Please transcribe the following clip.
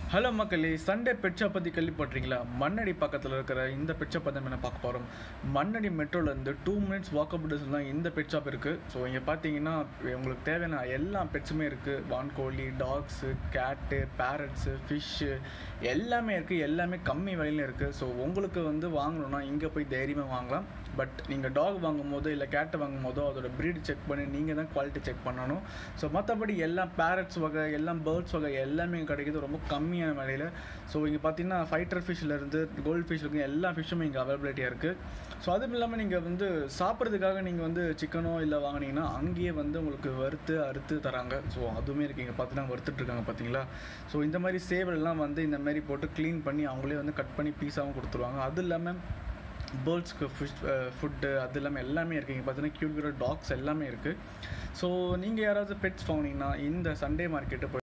hello மக்களே Sunday pet shop பற்றி கேள்விப்பட்டிருக்கீங்களா மண்ணடி பக்கத்தில் இருக்கிற இந்த பெட் ஷாப் பற்றி என்ன பார்க்க போகிறோம் மண்ணடி மெட்ரோலேருந்து டூ மினிட்ஸ் வாக்கப் தான் இந்த பெட் ஷாப் இருக்குது ஸோ இங்கே பார்த்தீங்கன்னா உங்களுக்கு தேவையான எல்லா பெட்ஸுமே இருக்குது வான்கோழி டாக்ஸு கேட்டு பேரட்ஸு ஃபிஷ்ஷு எல்லாமே இருக்குது எல்லாமே கம்மி விலையில இருக்குது ஸோ உங்களுக்கு வந்து வாங்கணும்னா இங்கே போய் தைரியமாக வாங்கலாம் பட் நீங்கள் டாக் வாங்கும் போதோ இல்லை கேட்டை வாங்கும் போதோ அதோட ப்ரீட் செக் பண்ணி நீங்கள் தான் குவாலிட்டி செக் பண்ணணும் ஸோ மற்றபடி எல்லாம் பேரட்ஸ் வகை எல்லாம் பேர்ட்ஸ் வகை எல்லாமே இங்கே கிடைக்குது ரொம்ப கம்மியான விலையில் ஸோ இங்கே பார்த்தீங்கன்னா ஃபைட்டர் ஃபிஷ்லேருந்து கோல்டு ஃபிஷ் இருக்குது எல்லா ஃபிஷ்ஷுமே இங்கே அவைலபிலிட்டியாக இருக்குது ஸோ அதுவும் இல்லாமல் நீங்கள் வந்து சாப்பிட்றதுக்காக நீங்கள் வந்து சிக்கனோ இல்லை வாங்கினீங்கன்னா அங்கேயே வந்து உங்களுக்கு வறுத்து அறுத்து தராங்க ஸோ அதுவுமே இருக்குது இங்கே பார்த்தீங்கன்னா வறுத்துட்ருக்காங்க பார்த்தீங்களா ஸோ இந்த மாதிரி சேவல்லாம் வந்து இந்த மாதிரி போட்டு க்ளீன் பண்ணி அவங்களே வந்து கட் பண்ணி பீஸாகவும் கொடுத்துருவாங்க அது இல்லாமல் பேர்ட்ஸ்க்கு ஃபிஷ் ஃபுட்டு அது இல்லாமல் எல்லாமே இருக்குது இங்கே பார்த்தீங்கன்னா க்யூட் டாக்ஸ் எல்லாமே இருக்குது ஸோ நீங்கள் யாராவது பெட்ஸ் வாங்கினீங்கன்னா இந்த சண்டே மார்க்கெட்டு போய்